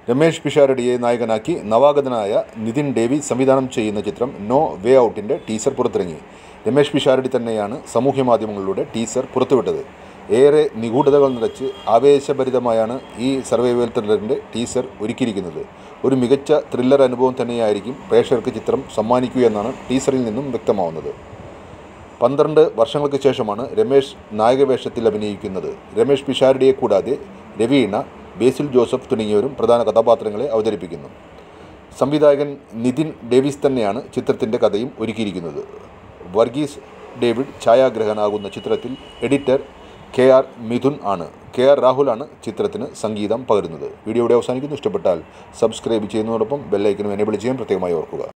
രമേഷ് പിഷാരടിയെ നായകനാക്കി നവാഗതനായ നിതിൻ ഡേവി സംവിധാനം ചെയ്യുന്ന ചിത്രം നോ വേ ഔട്ടിൻ്റെ ടീസർ പുറത്തിറങ്ങി രമേഷ് പിഷാരടി തന്നെയാണ് സാമൂഹ്യ മാധ്യമങ്ങളിലൂടെ ടീസർ പുറത്തുവിട്ടത് ഏറെ നിഗൂഢതകൾ നിറച്ച് ആവേശഭരിതമായാണ് ഈ സർവൈവൽ ത്രില്ലറിൻ്റെ ടീസർ ഒരുക്കിയിരിക്കുന്നത് ഒരു മികച്ച ത്രില്ലർ അനുഭവം തന്നെയായിരിക്കും പ്രേക്ഷകർക്ക് ചിത്രം സമ്മാനിക്കുക എന്നാണ് ടീസറിൽ നിന്നും വ്യക്തമാവുന്നത് പന്ത്രണ്ട് വർഷങ്ങൾക്ക് ശേഷമാണ് രമേശ് നായകവേഷത്തിൽ അഭിനയിക്കുന്നത് രമേശ് പിഷാരടിയെ കൂടാതെ രവീണ ബേസിൽ ജോസഫ് തുടങ്ങിയവരും പ്രധാന കഥാപാത്രങ്ങളെ അവതരിപ്പിക്കുന്നു സംവിധായകൻ നിതിൻ ഡേവിസ് തന്നെയാണ് ചിത്രത്തിൻ്റെ കഥയും ഒരുക്കിയിരിക്കുന്നത് വർഗീസ് ഡേവിഡ് ഛായാഗ്രഹനാകുന്ന ചിത്രത്തിൽ എഡിറ്റർ കെ ആർ മിഥുൻ ആണ് കെ ആർ രാഹുലാണ് ചിത്രത്തിന് സംഗീതം പകരുന്നത് വീഡിയോ ഇവിടെ അവസാനിക്കുന്നു ഇഷ്ടപ്പെട്ടാൽ സബ്സ്ക്രൈബ് ചെയ്യുന്നതോടൊപ്പം ബെല്ലൈക്കനും എനേബിൾ ചെയ്യാൻ പ്രത്യേകമായി ഓർക്കുക